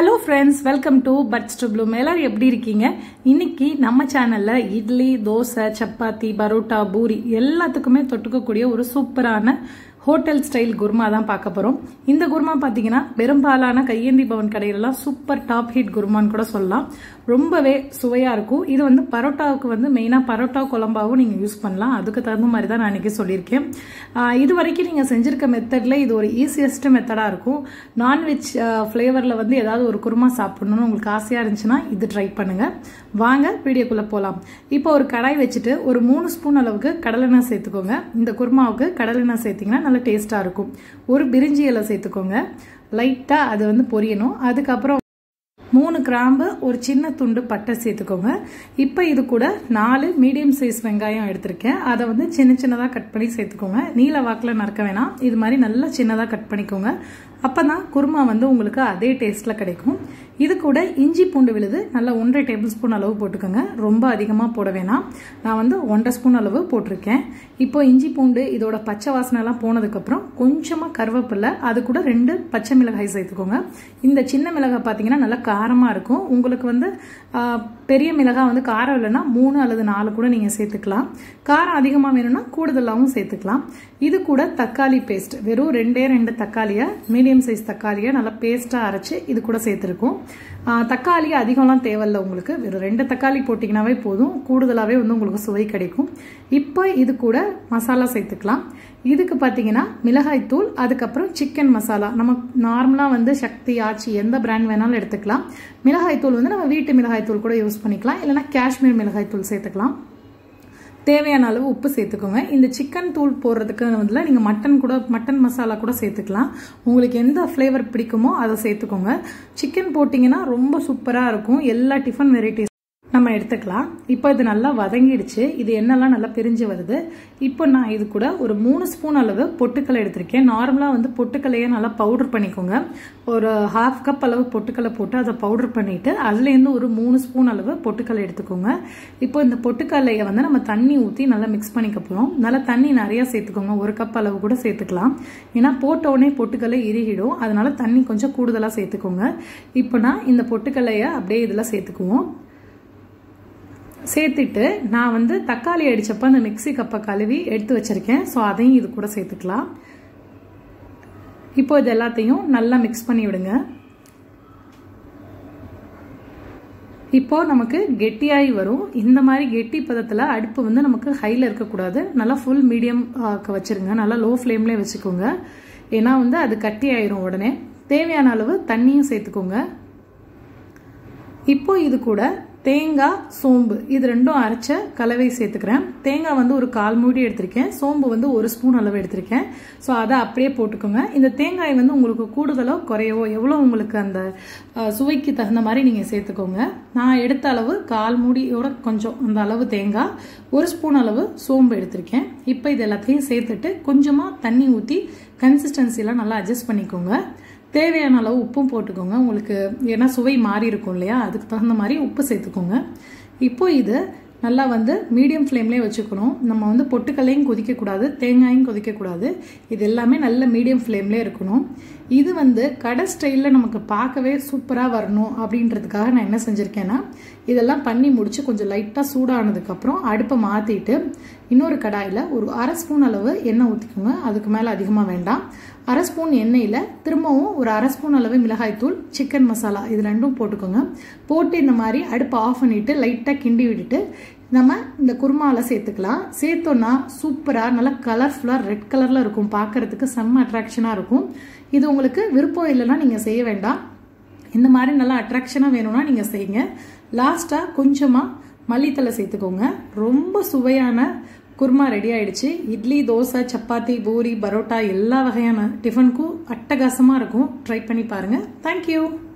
hello friends welcome to buds to bloom எல்லாரும் எப்படி இருக்கீங்க இன்னைக்கு நம்ம சேனல்ல இட்லி தோசை சப்பாத்தி பரோட்டா பூரி எல்லாத்துக்குமே தொட்டுக்கக்கூடிய ஒரு சூப்பரான ஹோட்டல் ஸ்டைல் குருமா தான் பார்க்க போறோம் இந்த குருமா பார்த்தீங்கன்னா பெரும்பாலான கையேந்தி பவன் கடையிலலாம் சூப்பர் டாப் ஹீட் குருமான்னு கூட சொல்லலாம் ரொம்பவே சுவையா இருக்கும் இது வந்து பரோட்டாவுக்கு வந்து மெயினாக பரோட்டா குழம்பாவும் நீங்கள் யூஸ் பண்ணலாம் அதுக்கு தகுந்த மாதிரி தான் நான் இன்னைக்கு சொல்லியிருக்கேன் ஆஹ் இது வரைக்கும் நீங்கள் செஞ்சிருக்க மெத்தட்ல இது ஒரு ஈஸியஸ்ட் மெத்தடாக இருக்கும் நான்வெஜ் ஃப்ளேவரில் வந்து ஏதாவது ஒரு குருமா சாப்பிடணும்னு உங்களுக்கு ஆசையாக இருந்துச்சுன்னா இது ட்ரை பண்ணுங்க வாங்க வீடியோக்குள்ளே போகலாம் இப்போ ஒரு கடாய் வச்சுட்டு ஒரு மூணு ஸ்பூன் அளவுக்கு கடலெண்ணெய் சேர்த்துக்கோங்க இந்த குருமாவுக்கு கடலெண்ணெய் சேர்த்திங்கன்னா நல்லா டேஸ்ட்டாக இருக்கும் ஒரு பிரிஞ்சி இலை சேர்த்துக்கோங்க லைட்டாக அது வந்து பொரியணும் அதுக்கப்புறம் மூணு கிராம்பு ஒரு சின்ன துண்டு பட்டை சேர்த்துக்கோங்க இப்போ இது கூட நாலு மீடியம் சைஸ் வெங்காயம் எடுத்திருக்கேன் அதை வந்து சின்ன சின்னதாக கட் பண்ணி சேர்த்துக்கோங்க நீல வாக்கில் நறுக்க வேணாம் இது மாதிரி நல்லா சின்னதாக கட் பண்ணிக்கோங்க அப்போ தான் குருமா வந்து உங்களுக்கு அதே டேஸ்ட்டில் கிடைக்கும் இது கூட இஞ்சி பூண்டு விழுது நல்லா ஒன்றரை டேபிள் ஸ்பூன் அளவு போட்டுக்கோங்க ரொம்ப அதிகமாக போட வேணாம் நான் வந்து ஒன்றரை ஸ்பூன் அளவு போட்டிருக்கேன் இப்போ இஞ்சி பூண்டு இதோட பச்சை வாசனைலாம் போனதுக்கப்புறம் கொஞ்சமாக கருவேப்பிலை அது கூட ரெண்டு பச்சை மிளகாய் சேர்த்துக்கோங்க இந்த சின்ன மிளகாய் பார்த்தீங்கன்னா நல்லா காரமாக இருக்கும் உங்களுக்கு வந்து பெரிய மிளகாய் வந்து காரம் இல்லைன்னா மூணு அல்லது நாலு கூட நீங்கள் சேர்த்துக்கலாம் காரம் அதிகமாக வேணும்னா கூடுதலாகவும் சேர்த்துக்கலாம் இது கூட தக்காளி பேஸ்ட் வெறும் ரெண்டே ரெண்டு தக்காளியை மீடியம் சைஸ் தக்காளியை நல்லா பேஸ்ட்டாக அரைச்சி இது கூட சேர்த்துருக்கோம் தக்காளி அதிகம்லாம் தேவையில்ல உங்களுக்கு வெறும் ரெண்டு தக்காளி போட்டிங்கனாவே போதும் கூடுதலாகவே வந்து உங்களுக்கு சுவை கிடைக்கும் இப்போ இது கூட மசாலா சேர்த்துக்கலாம் இதுக்கு பார்த்தீங்கன்னா மிளகாய்த்தூள் அதுக்கப்புறம் சிக்கன் மசாலா நம்ம நார்மலாக வந்து சக்தி ஆச்சி எந்த பிராண்ட் வேணாலும் எடுத்துக்கலாம் மிளகாய்த்தூள் வந்து நம்ம வீட்டு மிளகாய்த்தூள் கூட யூஸ் பண்ணிக்கலாம் இல்லைனா காஷ்மீர் மிளகாய்த்தூள் சேர்த்துக்கலாம் தேவையான அளவு உப்பு சேர்த்துக்கோங்க இந்த சிக்கன் தூள் போடுறதுக்கு வந்து நீங்கள் மட்டன் கூட மட்டன் மசாலா கூட சேர்த்துக்கலாம் உங்களுக்கு எந்த ஃப்ளேவர் பிடிக்குமோ அதை சேர்த்துக்கோங்க சிக்கன் போட்டிங்கன்னா ரொம்ப சூப்பராக இருக்கும் எல்லா டிஃபன் வெரைட்டிஸ் நம்ம எடுத்துக்கலாம் இப்போ இது நல்லா வதங்கிடுச்சு இது என்னெல்லாம் நல்லா பிரிஞ்சு வருது இப்போ நான் இது கூட ஒரு மூணு ஸ்பூன் அளவு பொட்டுக்கலை எடுத்திருக்கேன் நார்மலாக வந்து பொட்டுக்கலையை நல்லா பவுடர் பண்ணிக்கோங்க ஒரு ஹாஃப் கப் அளவு பொட்டுக்கலை போட்டு அதை பவுடர் பண்ணிட்டு அதுலேருந்து ஒரு மூணு ஸ்பூன் அளவு பொட்டுக்கலை எடுத்துக்கோங்க இப்போ இந்த பொட்டுக்கல்லையை வந்து நம்ம தண்ணி ஊற்றி நல்லா மிக்ஸ் பண்ணிக்க போகிறோம் நல்லா தண்ணி நிறையா சேர்த்துக்கோங்க ஒரு கப் அளவு கூட சேர்த்துக்கலாம் ஏன்னா போட்ட உடனே பொட்டுக்கல்லை இறுகிடும் அதனால தண்ணி கொஞ்சம் கூடுதலாக சேர்த்துக்கோங்க இப்போ நான் இந்த பொட்டுக்கல்லையை அப்படியே இதில் சேர்த்துக்குவோம் சேர்த்துட்டு நான் வந்து தக்காளி அடித்தப்போ அந்த மிக்சி கப்பை கழுவி எடுத்து வச்சுருக்கேன் ஸோ அதையும் இது கூட சேர்த்துக்கலாம் இப்போ இது எல்லாத்தையும் நல்லா மிக்ஸ் பண்ணி விடுங்க இப்போ நமக்கு கெட்டியாகி வரும் இந்த மாதிரி கெட்டி பதத்தில் அடுப்பு வந்து நமக்கு ஹையில் இருக்கக்கூடாது நல்லா ஃபுல் மீடியம் வச்சுருங்க நல்லா லோ ஃப்ளேம்லேயே வச்சுக்கோங்க ஏன்னா வந்து அது கட்டி ஆயிரும் உடனே தேவையான அளவு தண்ணியும் சேர்த்துக்கோங்க இப்போ இது கூட தேங்காய் சோம்பு இது ரெண்டும் அரைச்ச கலவை சேர்த்துக்கிறேன் தேங்காய் வந்து ஒரு கால் மூடி எடுத்திருக்கேன் சோம்பு வந்து ஒரு ஸ்பூன் அளவு எடுத்திருக்கேன் ஸோ அதை அப்படியே போட்டுக்கோங்க இந்த தேங்காய் வந்து உங்களுக்கு கூடுதலோ குறையவோ எவ்வளோ உங்களுக்கு அந்த சுவைக்கு தகுந்த மாதிரி நீங்கள் சேர்த்துக்கோங்க நான் எடுத்த அளவு கால் மூடியோட கொஞ்சம் அந்த அளவு தேங்காய் ஒரு ஸ்பூன் அளவு சோம்பு எடுத்திருக்கேன் இப்போ இது எல்லாத்தையும் சேர்த்துட்டு கொஞ்சமாக தண்ணி ஊற்றி கன்சிஸ்டன்சிலாம் நல்லா அட்ஜஸ்ட் பண்ணிக்கோங்க தேவையான அளவு உப்பும் போட்டுக்கோங்க உங்களுக்கு ஏன்னா சுவை மாறி இருக்கும் இல்லையா அதுக்கு தகுந்த மாதிரி உப்பு சேர்த்துக்கோங்க இப்போ இது நல்லா வந்து மீடியம் ஃப்ளேம்லேயே வச்சுக்கணும் நம்ம வந்து பொட்டுக்கல்லையும் கொதிக்கக்கூடாது தேங்காயும் கொதிக்கக்கூடாது இது எல்லாமே நல்ல மீடியம் ஃப்ளேம்லேயே இருக்கணும் இது வந்து கடை ஸ்டைலில் நமக்கு பார்க்கவே சூப்பராக வரணும் அப்படின்றதுக்காக நான் என்ன செஞ்சுருக்கேன்னா இதெல்லாம் பண்ணி முடிச்சு கொஞ்சம் லைட்டாக சூடானதுக்கப்புறம் அடுப்பை மாற்றிட்டு இன்னொரு கடாயில் ஒரு அரை ஸ்பூன் அளவு எண்ணெய் ஊற்றிக்கோங்க அதுக்கு மேலே அதிகமாக வேண்டாம் அரை ஸ்பூன் எண்ணெயில் திரும்பவும் ஒரு அரை ஸ்பூன் அளவு மிளகாய்த்தூள் சிக்கன் மசாலா இது ரெண்டும் போட்டுக்கோங்க போட்டு இந்த மாதிரி அடுப்பை ஆஃப் பண்ணிவிட்டு லைட்டாக கிண்டி விட்டுட்டு நம்ம இந்த குருமாவில் சேர்த்துக்கலாம் சேர்த்தோன்னா சூப்பராக நல்லா கலர்ஃபுல்லாக ரெட் கலரில் இருக்கும் பார்க்குறதுக்கு செம்ம அட்ராக்ஷனாக இருக்கும் இது உங்களுக்கு விருப்பம் இல்லைன்னா நீங்கள் செய்ய வேண்டாம் இந்த மாதிரி நல்லா அட்ராக்ஷனாக வேணும்னா நீங்கள் செய்யுங்க லாஸ்ட்டாக கொஞ்சமாக மல்லித்தலை சேர்த்துக்கோங்க ரொம்ப சுவையான குருமா ரெடி ஆயிடுச்சு இட்லி தோசை சப்பாத்தி பூரி பரோட்டா எல்லா வகையான டிஃபனுக்கும் அட்டகாசமாக இருக்கும் ட்ரை பண்ணி பாருங்கள் தேங்க்யூ